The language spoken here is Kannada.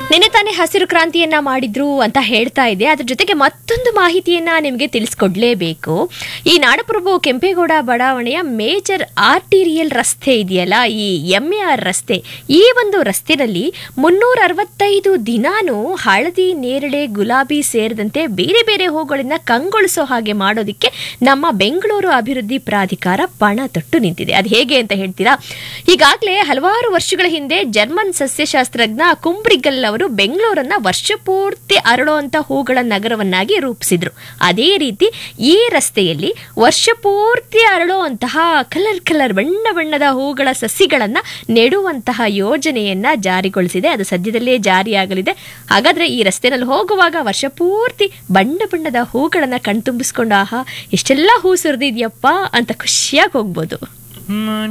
ನಿನ್ನೆ ತಾನೇ ಹಸಿರು ಕ್ರಾಂತಿಯನ್ನ ಮಾಡಿದ್ರು ಅಂತ ಹೇಳ್ತಾ ಇದೆ ಅದ್ರ ಜೊತೆಗೆ ಮತ್ತೊಂದು ಮಾಹಿತಿಯನ್ನ ನಿಮಗೆ ತಿಳಿಸ್ಕೊಡ್ಲೇಬೇಕು ಈ ನಾಡಪ್ರಭು ಕೆಂಪೇಗೌಡ ಬಡಾವಣೆಯ ಮೇಜರ್ ಆರ್ಟಿರಿಯಲ್ ರಸ್ತೆ ಇದೆಯಲ್ಲ ಈ ಎಂ ಎ ಆರ್ ರಸ್ತೆ ಈ ಒಂದು ರಸ್ತೆನಲ್ಲಿ ಮುನ್ನೂರ ಅರವತ್ತೈದು ದಿನಾನು ಹಳದಿ ನೇರಳೆ ಗುಲಾಬಿ ಸೇರಿದಂತೆ ಬೇರೆ ಬೇರೆ ಹೂಗಳನ್ನ ಕಂಗೊಳಿಸೋ ಹಾಗೆ ಮಾಡೋದಕ್ಕೆ ನಮ್ಮ ಬೆಂಗಳೂರು ಅಭಿವೃದ್ಧಿ ಪ್ರಾಧಿಕಾರ ಪಣ ತೊಟ್ಟು ನಿಂತಿದೆ ಅದು ಹೇಗೆ ಅಂತ ಹೇಳ್ತೀರಾ ಈಗಾಗಲೇ ಹಲವಾರು ವರ್ಷಗಳ ಹಿಂದೆ ಜರ್ಮನ್ ಸಸ್ಯಶಾಸ್ತ್ರಜ್ಞ ಕುಂಬ್ರಿಗಲ್ ಅವರು ಬೆಂಗಳೂರನ್ನ ವರ್ಷ ಪೂರ್ತಿ ಅರಳುವಂತ ಹೂಗಳ ನಗರವನ್ನಾಗಿ ರೂಪಿಸಿದ್ರು ಅದೇ ರೀತಿ ಈ ರಸ್ತೆಯಲ್ಲಿ ವರ್ಷ ಪೂರ್ತಿ ಅರಳುವಂತಹ ಕಲರ್ ಕಲರ್ ಬಣ್ಣ ಬಣ್ಣದ ಹೂಗಳ ಸಸಿಗಳನ್ನ ನೆಡುವಂತಹ ಯೋಜನೆಯನ್ನ ಜಾರಿಗೊಳಿಸಿದೆ ಅದು ಸದ್ಯದಲ್ಲೇ ಜಾರಿಯಾಗಲಿದೆ ಹಾಗಾದ್ರೆ ಈ ರಸ್ತೆನಲ್ಲಿ ಹೋಗುವಾಗ ವರ್ಷ ಪೂರ್ತಿ ಬಣ್ಣ ಬಣ್ಣದ ಹೂಗಳನ್ನ ಕಣ್ತುಂಬಿಸ್ಕೊಂಡು ಆಹಾ ಎಷ್ಟೆಲ್ಲ ಹೂ ಸುರಿದಿದ್ಯಪ್ಪ ಅಂತ ಖುಷಿಯಾಗಿ ಹೋಗ್ಬೋದು